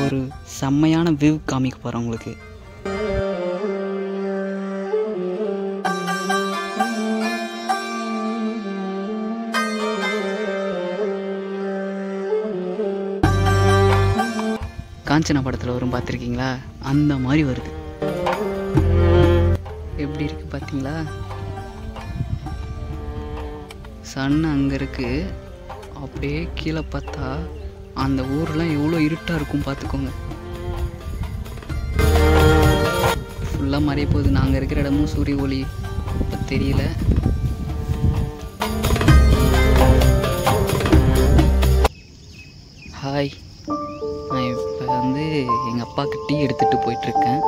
ஒரு செம்மையான வியூ காமிக்க போகிறேன் உங்களுக்கு காஞ்சனா படத்தில் வரும் பார்த்துருக்கீங்களா அந்த மாதிரி வருது எப்படி இருக்கு பார்த்தீங்களா சன் அங்கே இருக்கு அப்படியே கீழே பார்த்தா அந்த ஊர்லாம் எவ்வளோ இருட்டாக இருக்கும் பார்த்துக்கோங்க ஃபுல்லாக மறைய போகுது நாங்கள் இருக்கிற இடமும் சூரிய ஒளி இப்போ தெரியல ஹாய் நான் இப்போ வந்து எங்கள் அப்பாவுக்கு டீ எடுத்துகிட்டு போயிட்டுருக்கேன்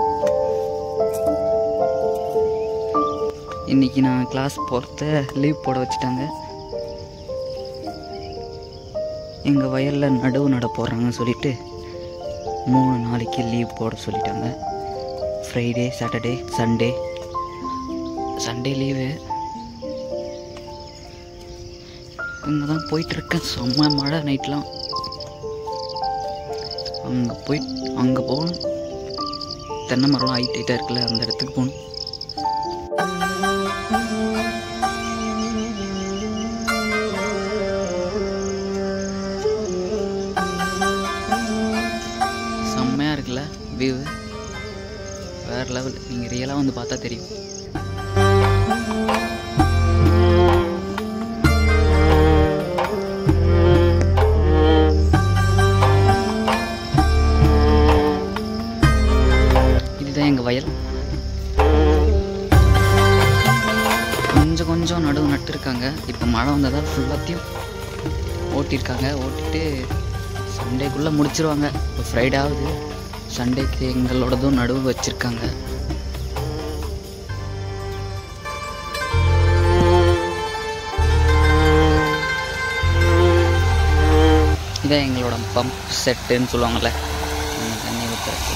இன்றைக்கி நான் கிளாஸ் போகிறத லீவ் போட வச்சுட்டாங்க எங்கள் வயலில் நடவு நட போகிறாங்கன்னு சொல்லிட்டு மூணு நாளைக்கு லீவ் போட சொல்லிட்டாங்க Friday Saturday Sunday Sunday leave இங்கே தான் போயிட்டுருக்கேன் செம்ம மழை நைட்லாம் அங்கே போய் அங்கே போகணும் தென்னை மரம்லாம் ஹைட் ஹைட்டாக இருக்குல்ல அந்த இடத்துக்கு போகணும் செம்மையாக இருக்குல்ல வியூ வேறு லெவல் நீங்கள் ரியலாக வந்து பார்த்தா தெரியும் இதுதான் எங்கள் வயல் கொஞ்சம் கொஞ்சம் நடுவு நட்டுருக்காங்க இப்போ மழை வந்ததால் ஃபுல்லாத்தையும் ஓட்டியிருக்காங்க ஓட்டிட்டு சண்டேக்குள்ளே முடிச்சிருவாங்க இப்போ ஃப்ரைடே ஆகுது சண்டேக்கு எங்களோடதும் நடுவு வச்சுருக்காங்க இதான் எங்களோட பம்ப் செட்டுன்னு சொல்லுவாங்கள்ல அந்த தண்ணி ஊற்றுறது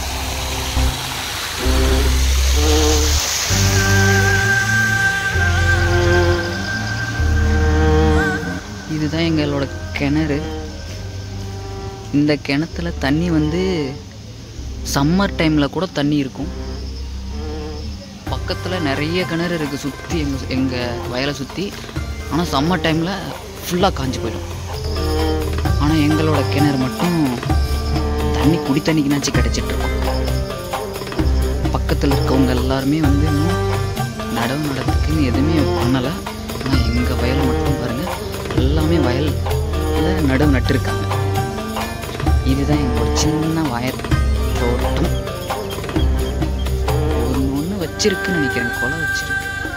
இதுதான் எங்களோட கிணறு இந்த கிணத்துல தண்ணி வந்து சம்மர் டைமில் கூட தண்ணி இருக்கும் பக்கத்தில் நிறைய கிணறு இருக்குது சுற்றி எங்கள் எங்கள் வயலை சுற்றி ஆனால் சம்மர் டைமில் ஃபுல்லாக காஞ்சி போயிடும் ஆனால் எங்களோட கிணறு மட்டும் தண்ணி குடி தண்ணிக்குனாச்சும் கிடச்சிட்ருக்கும் பக்கத்தில் இருக்கவங்க எல்லாருமே வந்து இன்னும் நடவு நடத்துக்குன்னு எதுவுமே பண்ணலை ஆனால் எங்கள் வயல் மட்டும் பாருங்கள் எல்லாமே வயலில் நடவு நட்டுருக்காங்க இதுதான் எங்களோட சின்ன வயல் தோட்டம் ஒன்று ஒன்று வச்சிருக்குன்னு நினைக்கிறேன் கொலை வச்சிருக்கு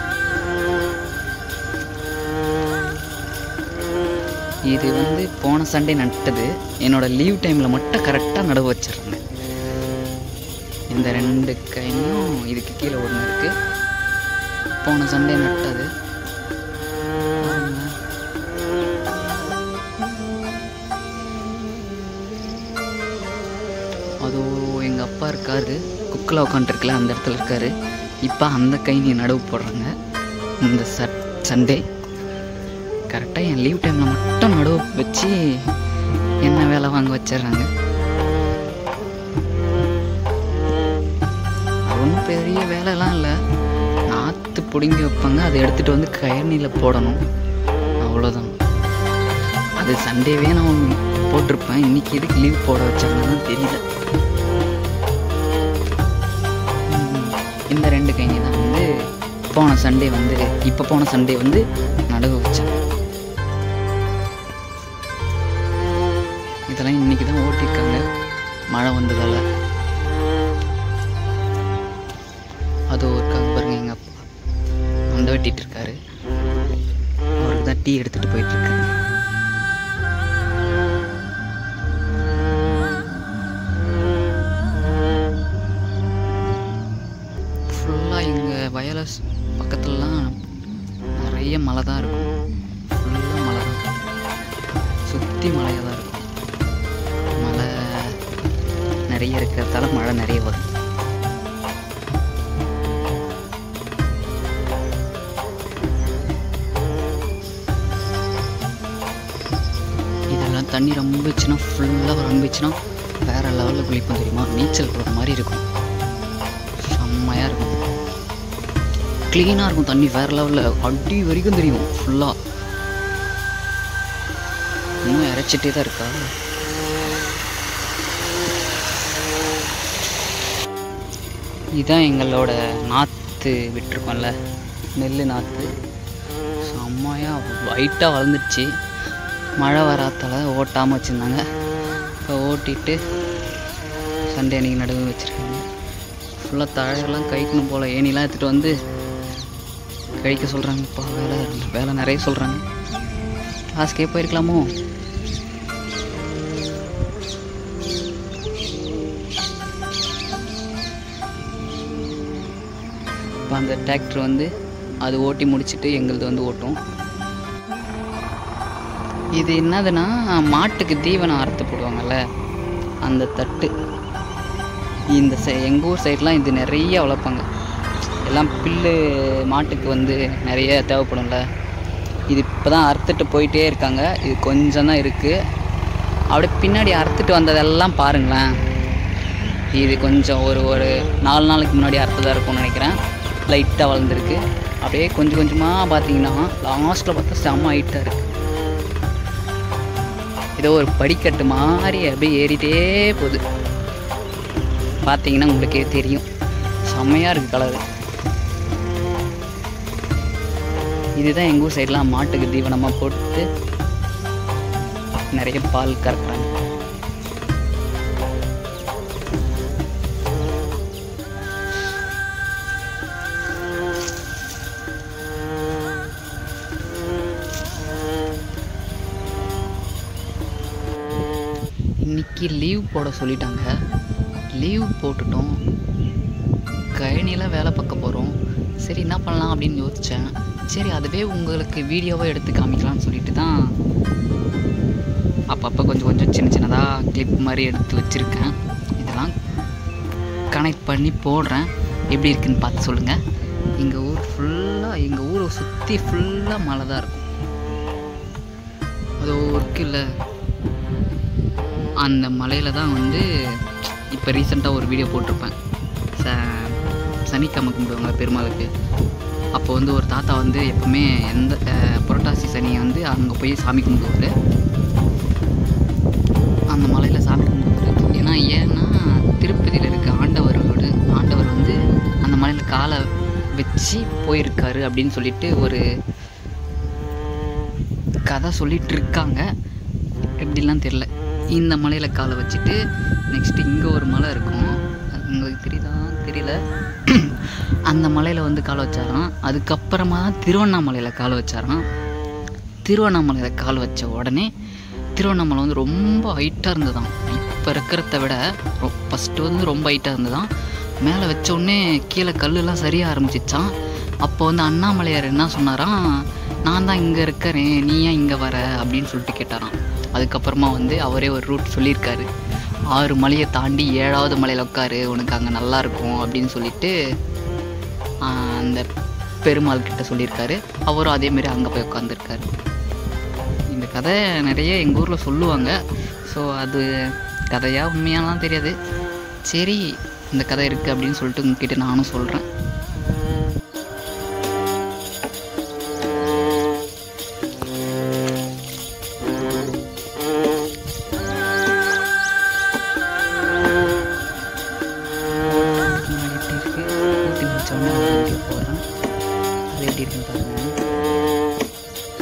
இது வந்து போன சண்டே நட்டது என்னோட லீவ் டைமில் மட்டும் கரெக்டாக நடவு வச்சிடுறேன் இந்த ரெண்டு கையும் இதுக்கு கீழே ஒன்று இருக்குது போன சண்டே நட்டது பாருங்க. அதோ எங்கள் அப்பா இருக்காரு குக்கில் உட்காந்துருக்கல அந்த இடத்துல இருக்காரு இப்போ அந்த கை நீ நடவு போடுறாங்க இந்த சட் சண்டே கரெக்டாக என் லீவ் டைமில் மட்டும் நடுவு வச்சு என்ன வேலை வாங்க வச்சிடுறாங்க அது ஒன்றும் பெரிய வேலைலாம் இல்லை நாற்று பிடுங்கி வைப்பாங்க அதை எடுத்துகிட்டு வந்து கயனியில் போடணும் அவ்வளோதான் அது சண்டேவே நான் போட்டிருப்பேன் இன்னைக்கு எதுக்கு லீவ் போட வச்சாங்கன்னு தெரியல ம், இந்த ரெண்டு கைனி தான் வந்து போன சண்டே வந்து இப்போ போன சண்டே வந்து நடவு வச்சேன் இதெல்லாம் இன்னைக்கு தான் ஓட்டியிருக்காங்க மழை வந்ததால அது இருக்காங்க பாருங்க எங்கள் அப்பா அந்த வெட்டிட்டு இருக்காரு அவருக்கு தான் டீ எடுத்துகிட்டு போயிட்டுருக்கேன் ஃபுல்லாக எங்கள் வயலை ஸ்- பக்கத்துலலாம் நிறைய மலை தான் இருக்கும் ஃபுல்லாக மலை தான் சுற்றி மலையாக தான் இருக்கும் மலை நிறைய இருக்கிறதால மழை நிறைய வரும் இதெல்லாம் தண்ணி ரொம்பிச்சுன்னா ஃபுல்லாக ரொம்பிச்சுன்னா வேறு லெவலில் குளிப்போம் தெரியுமா நீச்சல் குளம் மாதிரி இருக்கும் செம்மையாக இருக்கும் க்ளீனாக இருக்கும் தண்ணி வேறு லெவலில் அடி வரைக்கும் தெரியும் ஃபுல்லாக இன்னும் இறைச்சிட்டே தான் இருக்கா இதுதான் எங்களோட நாற்று விட்டுருக்கோம்ல நெல் நாற்று செம்மையாக ஒயிட்டாக வளர்ந்துருச்சு மழை வராத்தால ஓட்டாமல் வச்சுருந்தாங்க இப்போ ஓட்டிட்டு சண்டே அன்றைக்கி நடுவு வச்சுருக்காங்க ஃபுல்லாக தழையெல்லாம் கழிக்கணும் போல் ஏணிலாம் எடுத்துகிட்டு வந்து கழிக்க சொல்கிறாங்கப்பா வேலை வேலை நிறைய சொல்கிறாங்க லாஸ்ட்கே போயிருக்கலாமோ இப்போ அந்த டிராக்டர் வந்து அது ஓட்டி முடிச்சுட்டு எங்களுது வந்து ஓட்டும் இது என்னதுன்னா மாட்டுக்கு தீவனம் அறுத்து போடுவாங்கல்ல அந்த தட்டு இந்த சை எங்கள் ஊர் சைட்லாம் இது நிறைய வளர்ப்பாங்க எல்லாம் புல்லு மாட்டுக்கு வந்து நிறைய தேவைப்படும்ல இது இப்போ தான் அறுத்துட்டு போயிட்டே இருக்காங்க இது கொஞ்சம் தான் இருக்குது அப்படியே பின்னாடி அறுத்துட்டு வந்ததெல்லாம் பாருங்களேன் இது கொஞ்சம் ஒரு ஒரு நாலு நாளைக்கு முன்னாடி அறுத்ததாக இருக்கும்னு நினைக்கிறேன் லைட்டாக வளர்ந்துருக்கு அப்படியே கொஞ்சம் கொஞ்சமாக பார்த்தீங்கன்னா லாஸ்ட்டில் பார்த்தா செம்ம ஹைட்டாக இருக்குது ஏதோ ஒரு படிக்கட்டு மாதிரி அப்படியே ஏறிட்டே போகுது பார்த்தீங்கன்னா உங்களுக்கே தெரியும் செம்மையாக இருக்குது கலரு இதுதான் எங்கள் ஊர் சைட்லாம் மாட்டுக்கு தீவனமாக போட்டு நிறைய பால் கறக்குறாங்க இன்னைக்கு லீவ் போட சொல்லிட்டாங்க லீவ் போட்டுட்டோம் கழனியில் வேலை பார்க்க போகிறோம் சரி என்ன பண்ணலாம் அப்படின்னு யோசித்தேன் சரி அதுவே உங்களுக்கு வீடியோவை எடுத்து காமிக்கலாம்னு சொல்லிட்டு தான் அப்பப்போ கொஞ்சம் கொஞ்சம் சின்ன சின்னதாக கிளிப் மாதிரி எடுத்து வச்சுருக்கேன் இதெல்லாம் கனெக்ட் பண்ணி போடுறேன் எப்படி இருக்குன்னு பார்த்து சொல்லுங்கள் எங்கள் ஊர் ஃபுல்லாக எங்கள் ஊரை சுற்றி ஃபுல்லாக மழை தான் இருக்கும் அது இருக்குல்ல அந்த மலையில் தான் வந்து இப்போ ரீசெண்டாக ஒரு வீடியோ போட்டிருப்பேன் ச சனிக்கிழமை கும்பிடுவாங்க பெருமாளுக்கு அப்போ வந்து ஒரு தாத்தா வந்து எப்பவுமே எந்த அஹ், புரட்டாசி சனியை வந்து அங்கே போய் சாமி கும்பிடுவார் அந்த மலையில் சாமி கும்பிடுவார் ஏன்னா ஏன்னா திருப்பதியில் இருக்க ஆண்டவரோட ஆண்டவர் வந்து அந்த மலையில் காலை வச்சு போயிருக்காரு அப்படின்னு சொல்லிட்டு ஒரு கதை சொல்லிட்டு இருக்காங்க எப்படிலாம் தெரில இந்த மலையில் காலை வச்சுட்டு நெக்ஸ்ட்டு இங்கே ஒரு மலை இருக்கும் அது உங்களுக்கு தெரியுதா தெரியல அந்த மலையில் வந்து காலை வச்சாராம் அதுக்கப்புறமா தான் திருவண்ணாமலையில் காலை வச்சாராம் திருவண்ணாமலையில் கால் வச்ச உடனே திருவண்ணாமலை வந்து ரொம்ப ஹைட்டாக இருந்ததாம் இப்போ இருக்கிறத விட ஃபஸ்ட்டு வந்து ரொம்ப ஹைட்டாக இருந்ததாம் மேலே வச்ச உடனே கீழே கல்லுலாம் சரிய ஆரம்பிச்சிச்சான் அப்போ வந்து அண்ணாமலையார் என்ன சொன்னாராம் நான் தான் இங்கே இருக்கிறேன் நீ ஏன் இங்கே வர அப்படின்னு சொல்லிட்டு கேட்டாராம் அதுக்கப்புறமா வந்து அவரே ஒரு ரூட் சொல்லியிருக்காரு ஆறு மலையை தாண்டி ஏழாவது மலையில் உட்காரு உனக்கு அங்கே நல்லா இருக்கும் அப்படின்னு சொல்லிட்டு ஆஹ், அந்த பெருமாள் கிட்ட சொல்லியிருக்காரு அவரும் அதேமாரி அங்கே போய் உட்காந்துருக்காரு இந்த கதை நிறைய எங்கள் ஊரில் சொல்லுவாங்க ஸோ அது கதையா உண்மையாலாம் தெரியாது சரி இந்த கதை இருக்குது அப்படின்னு சொல்லிட்டு உங்ககிட்ட நானும் சொல்கிறேன் முன்னாடி எப்படி இருக்கு ஊட்டி முடிச்சோடனே வண்டி போகிறேன் அது எப்படி இருக்குன்னு பாருங்க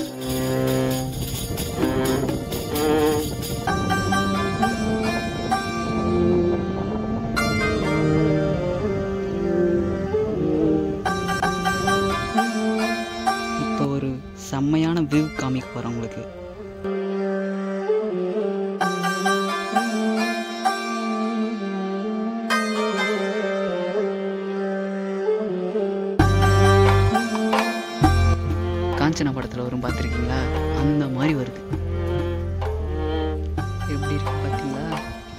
இப்போ ஒரு செம்மையான வியூ காமிக்க போகிறேன் உங்களுக்கு காஞ்சனா படத்தில் வரும் பார்த்துருக்கீங்களா அந்த மாதிரி வருது எப்படி இருக்கு பார்த்தீங்களா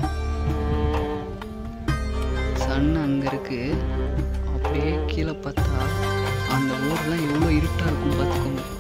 சன் அங்கே இருக்கு அப்படியே கீழே பார்த்தா அந்த ஊர்லாம் எவ்வளோ இருட்டாக இருக்கும் பார்த்துக்கோங்க